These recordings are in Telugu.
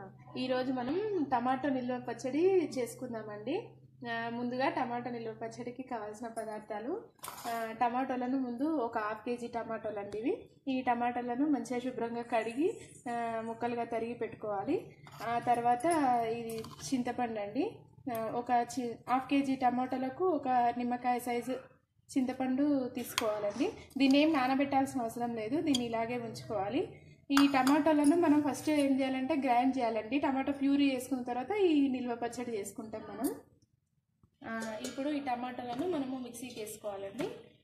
ఈరోజు మనం టమాటో నిల్వ పచ్చడి చేసుకుందామండి ఆ, ముందుగా టమాటో నిల్వ పచ్చడికి కావాల్సిన పదార్థాలు ఆ, టమాటోలను ముందు ఒక హాఫ్ కేజీ టమాటోలు అండి ఇవి ఈ టమాటోలను మంచిగా శుభ్రంగా కడిగి ఆ, ముక్కలుగా తరిగి పెట్టుకోవాలి ఆ తర్వాత ఇది చింతపండు అండి ఆ, ఒక చి హాఫ్ కేజీ టమాటోలకు ఒక నిమ్మకాయ సైజు చింతపండు తీసుకోవాలండి దీన్ని ఏం నానబెట్టాల్సిన అవసరం లేదు దీన్ని ఇలాగే ఉంచుకోవాలి ఈ టమాటోలను మనం ఫస్ట్ ఏం చేయాలంటే గ్రైండ్ చేయాలండి టమాటో ప్యూరీ చేసుకున్న తర్వాత ఈ నిల్వ పచ్చడి చేసుకుంటాం మనం ఆ, ఇప్పుడు ఈ టమాటోలను మనము మిక్సీకి వేసుకోవాలండి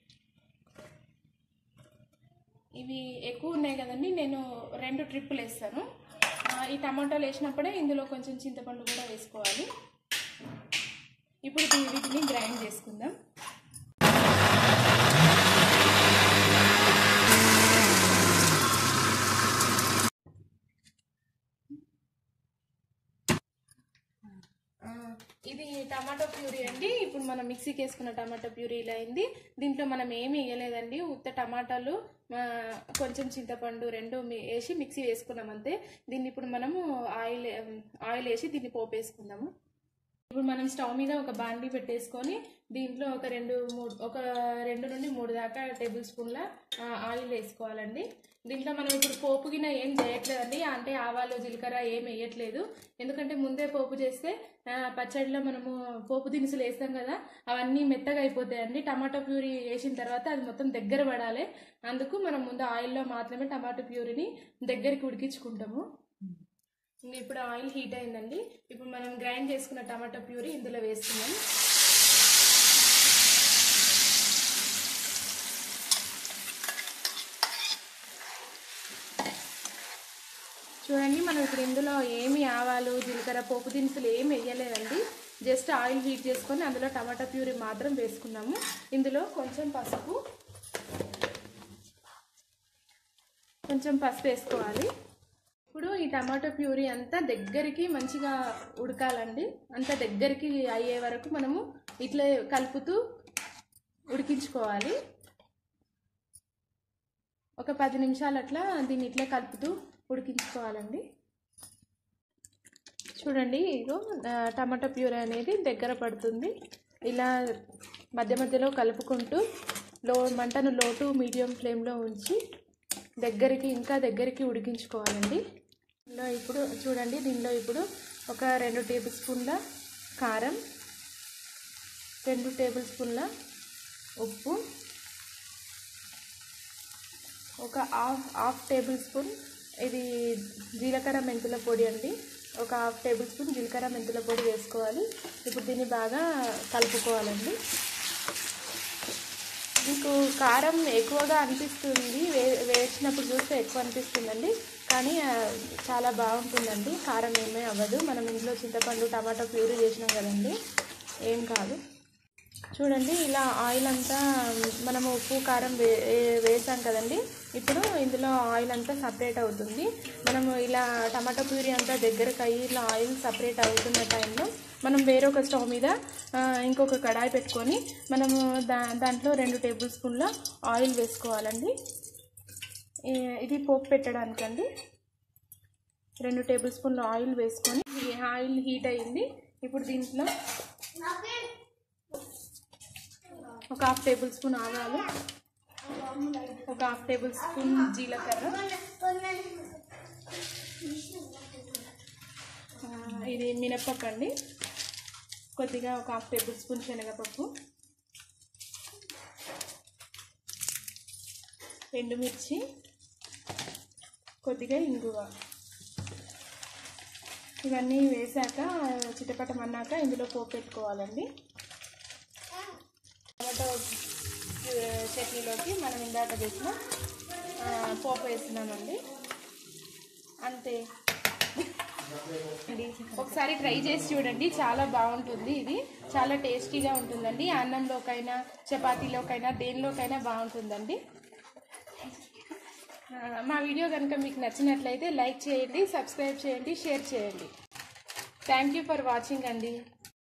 ఇవి ఎక్కువ ఉన్నాయి కదండి నేను రెండు ట్రిప్పులు వేస్తాను ఆ, ఈ టమాటాలు వేసినప్పుడే ఇందులో కొంచెం చింతపండు కూడా వేసుకోవాలి ఇప్పుడు దీ- వీటిని గ్రైండ్ చేసుకుందాం ఆ, ఇది టమాటో ప్యూరీ అండి ఇప్పుడు మనం మిక్సీకి వేసుకున్న టమాటో ప్యూరీ ఇలా అయింది దీంట్లో మనం ఏమీ వేయలేదండి ఉత్త టమాటాలు ఆ, కొంచెం చింతపండు రెండు మీ- వేసి మిక్సీ వేసుకున్నాం అంతే దీన్ని ఇప్పుడు మనము ఆయిల్ ఆయిల్ వేసి దీన్ని పోపు వేసుకుందాము ఇప్పుడు మనం స్టవ్ మీద ఒక బాండీ పెట్టేసుకొని దీంట్లో ఒక రెండు మూడు ఒక రెండు నుండి మూడు దాకా టేబుల్ స్పూన్ల ఆ, ఆయిల్ వేసుకోవాలండి దీంట్లో మనం ఇప్పుడు పోపు గిన ఏం చేయట్లేదండి అంటే ఆవాలు జీలకర్ర ఏం వేయట్లేదు ఎందుకంటే ముందే పోపు చేస్తే ఆ, పచ్చడిలో మనము పోపు దినుసులు వేస్తాం కదా అవన్నీ మెత్తగా అయిపోతాయండి టమాటో ప్యూరీ వేసిన తర్వాత అది మొత్తం దగ్గర పడాలి అందుకు మనం ముందు ఆయిల్లో మాత్రమే టమాటో ప్యూరీని దగ్గరికి ఉడికించుకుంటాము ఇంక ఇప్పుడు ఆయిల్ హీట్ అయిందండి ఇప్పుడు మనం గ్రైండ్ చేసుకున్న టమాటో ప్యూరీ ఇందులో వేస్తున్నాం చూడండి మనం ఇప్పుడు ఇందులో ఏమి ఆవాలు జీలకర్ర పోపు దినుసులు ఏమి వేయలేదండి జస్ట్ ఆయిల్ హీట్ చేసుకొని అందులో టమాటా ప్యూరీ మాత్రం వేసుకున్నాము ఇందులో కొంచెం పసుపు కొంచెం పసుపు వేసుకోవాలి ఇప్పుడు ఈ టమాటో ప్యూరీ అంతా దగ్గరికి మంచిగా ఉడకాలండి అంత దగ్గరికి అయ్యే వరకు మనము ఇట్లా కలుపుతూ ఉడికించుకోవాలి ఒక పది నిమిషాలు అట్లా దీన్ని ఇట్లా కలుపుతూ ఉడికించుకోవాలండి చూడండి ఇగో ఆ, టమాటో ప్యూరీ అనేది దగ్గర పడుతుంది ఇలా మధ్య మధ్యలో కలుపుకుంటూ లో మంటను లో టు మీడియం ఫ్లేమ్లో ఉంచి దగ్గరికి ఇంకా దగ్గరికి ఉడికించుకోవాలండి దీనిలో ఇప్పుడు చూడండి దీనిలో ఇప్పుడు ఒక రెండు టేబుల్ స్పూన్ల కారం రెండు టేబుల్ స్పూన్ల ఉప్పు ఒక హాఫ్ హాఫ్ టేబుల్ స్పూన్ ఇది జీలకర్ర మెంతుల పొడి అండి ఒక హాఫ్ టేబుల్ స్పూన్ జీలకర్ర మెంతుల పొడి వేసుకోవాలి ఇప్పుడు దీన్ని బాగా కలుపుకోవాలండి మీకు కారం ఎక్కువగా అనిపిస్తుంది వే వేసినప్పుడు చూస్తే ఎక్కువ అనిపిస్తుందండి కానీ ఆ, చాలా బాగుంటుందండి కారం ఏమీ అవ్వదు మనం ఇంట్లో చింతపండు టమాటా ప్యూరీ చేసినాం కదండి ఏం కాదు చూడండి ఇలా ఆయిల్ అంతా మనము ఉప్పు కారం వే ఏ- వేసాం కదండి ఇప్పుడు ఇందులో ఆయిల్ అంతా సపరేట్ అవుతుంది మనము ఇలా టమాటా ప్యూరీ అంతా దగ్గరకు అయ్యి ఇలా ఆయిల్ సపరేట్ అవుతున్న టైంలో మనం వేరొక స్టవ్ మీద ఆ, ఇంకొక కడాయి పెట్టుకొని మనము దా దాంట్లో రెండు టేబుల్ స్పూన్ల ఆయిల్ వేసుకోవాలండి ఈ- ఇది పోపు పెట్టడానికండి రెండు టేబుల్ స్పూన్ల ఆయిల్ వేసుకొని ఈ ఆయిల్ హీట్ అయ్యింది ఇప్పుడు దీంట్లో ఒక హాఫ్ టేబుల్ స్పూన్ ఆవాలు ఒక హాఫ్ టేబుల్ స్పూన్ జీలకర్ర ఆ, ఇది మినప్పప్పు అండి కొద్దిగా ఒక హాఫ్ టేబుల్ స్పూన్ శనగపప్పు ఎండుమిర్చి కొద్దిగా ఇంగువ ఇవన్నీ వేసాక చిటపటమన్నాక ఇందులో పోపు పెట్టుకోవాలండి టమాటో ఆ, చట్నీలోకి మనం ఇందాక చేసిన ఆ, పోపు వేస్తున్నామండి అంతే అండి ఒకసారి ట్రై చేసి చూడండి చాలా బాగుంటుంది ఇది చాలా టేస్టీగా ఉంటుందండి అన్నంలోకైనా చపాతీలోకైనా దేనిలోకైనా బాగుంటుందండి ఆ, మా వీడియో కనుక మీకు నచ్చినట్లయితే లైక్ చేయండి సబ్స్క్రైబ్ చేయండి షేర్ చేయండి థ్యాంక్ యూ ఫర్ వాచింగ్ అండి